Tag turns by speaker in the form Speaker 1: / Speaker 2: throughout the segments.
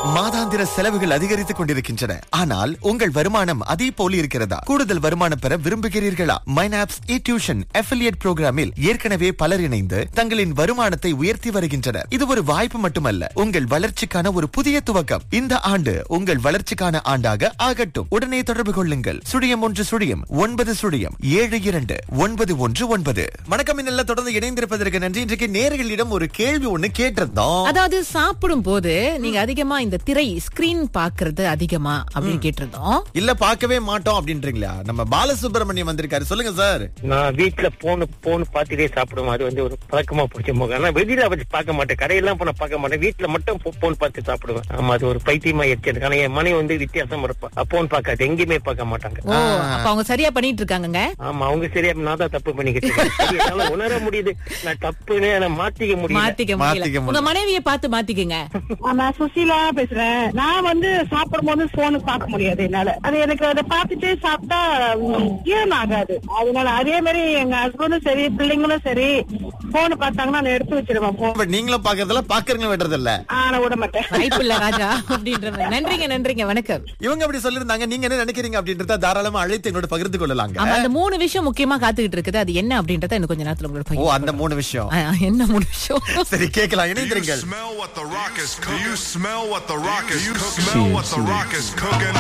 Speaker 1: மாதாந்திர செலவுகள் அதிகரித்துக் கொண்டிருக்கின்றன ஆனால் உங்கள் வருமானம் அதே போல இருக்கிறதா கூடுதல் வருமானம் பெற விரும்புகிறீர்களா மைனாப்ஸ் இ டியூஷன் அஃபிலியேட் புரோகிராமில் ஏற்கனவே பலர் இணைந்து தங்களின் வருமானத்தை உயர்த்தி வருகின்றனர் இது ஒரு வாய்ப்பு மட்டுமல்ல உங்கள் வளர்ச்சிக்கான ஒரு புதிய துவக்கம் இந்த ஆண்டு உங்கள் வளர்ச்சிக்கான ஆண்டாக ஆகட்டும் உடனே தொடர்பு கொள்ளுங்கள் சுழியம் ஒன்று சுழியம் ஒன்பது சுழியம் ஏழு இரண்டு ஒன்பது ஒன்று ஒன்பது வணக்கம் இன்னல்ல தொடர்ந்து இணைந்திருப்பதற்கு நன்றி இன்றைக்கு நேர்களிடம் ஒரு கேள்வி ஒண்ணு கேட்டிருந்தோம்
Speaker 2: அதாவது சாப்பிடும் போது நீங்க அதிகமா இந்த திரை ஸ்கிரீன் பாக்குறது அதிகமா அப்படின்னு கேட்டிருந்தோம்
Speaker 1: இல்ல பார்க்கவே மாட்டோம் அப்படின்றீங்களா நம்ம பாலசுப்ரமணியம் வந்திருக்காரு சொல்லுங்க சார்
Speaker 3: நான் வீட்டுல போன் போன் பார்த்துட்டே சாப்பிடுவேன் அது வந்து ஒரு பழக்கமா போச்சு முகம் ஆனா வெளியில வச்சு பார்க்க மாட்டேன் கடையெல்லாம் போன பார்க்க மாட்டேன் வீட்டுல மட்டும் போன் பார்த்து சாப்பிடுவேன் ஆமா அது ஒரு பைத்தியமா எடுத்து ஆனா என் மனைவி வந்து வித்தியாசம் இருப்பா போன் பார்க்காது எங்கேயுமே பார்க்க மாட்டாங்க
Speaker 2: ஓ அப்ப அவங்க சரியா பண்ணிட்டு இருக்காங்கங்க
Speaker 3: ஆமா அவங்க சரியா நான் தான் தப்பு பண்ணிக்கிட்டு இருக்கேன். சரி, என்னால உணர முடியுது நான் தப்புன்னு நான் மாத்திக்க முடியல
Speaker 2: மாத்திக்க
Speaker 1: மாத்திக்க
Speaker 2: முடியல
Speaker 1: முடியல.
Speaker 2: உங்க மனைவியை பார்த்து மாத்திக்கங்க
Speaker 4: நான் சுசீலா பேசுறேன் நான் வந்து சாப்பிடும் போது போன் பார்க்க முடியாது என்னால அது எனக்கு அதை பார்த்துட்டு சாப்பிட்டா உம், ஜீரணம் ஆகாது அதனால அதே மாதிரி எங்க ஹஸ்பண்டும் சரி பிள்ளைங்களும் சரி போன் பார்த்தாங்கன்னா நான் எடுத்து வச்சிருவேன் போன்
Speaker 1: இப்ப நீங்களும் பாக்குறதுல பாக்குறவங்களும் விடுறது இல்ல
Speaker 4: ஆனா விட மாட்டேன்
Speaker 2: வாய்ப்பு இல்ல ராஜா அப்படின்ற மாதிரி. நன்றிங்க நன்றிங்க வணக்கம்
Speaker 1: இவங்க அப்படி சொல்லிருந்தாங்க நீங்க என்ன நினைக்கிறீங்க அப்படின்றத தாராளமா அழைத்து எங்களோட பகிர்ந்து கொள்ளலாங்க
Speaker 2: ஆமா அந்த மூணு விஷயம் முக்கியமா காத்துக்கிட்டு இருக்குது அது என்ன அப்படின்றத இன்னும் கொஞ்ச நேரத்துல உங்களோட
Speaker 1: ஓ
Speaker 2: பகிர்ந்து
Speaker 1: அந்த மூணு விஷயம்
Speaker 2: ஆ, என்ன மூணு விஷயம்
Speaker 1: சரி கேட்கலாம்
Speaker 5: Do you
Speaker 1: இணைந்திருங்கள்
Speaker 5: smell what the rock is cooking? Do you smell what the rock is cooking? Smell what the rock is cooking?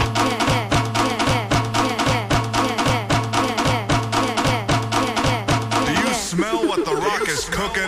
Speaker 5: Do you smell what the rock is cooking?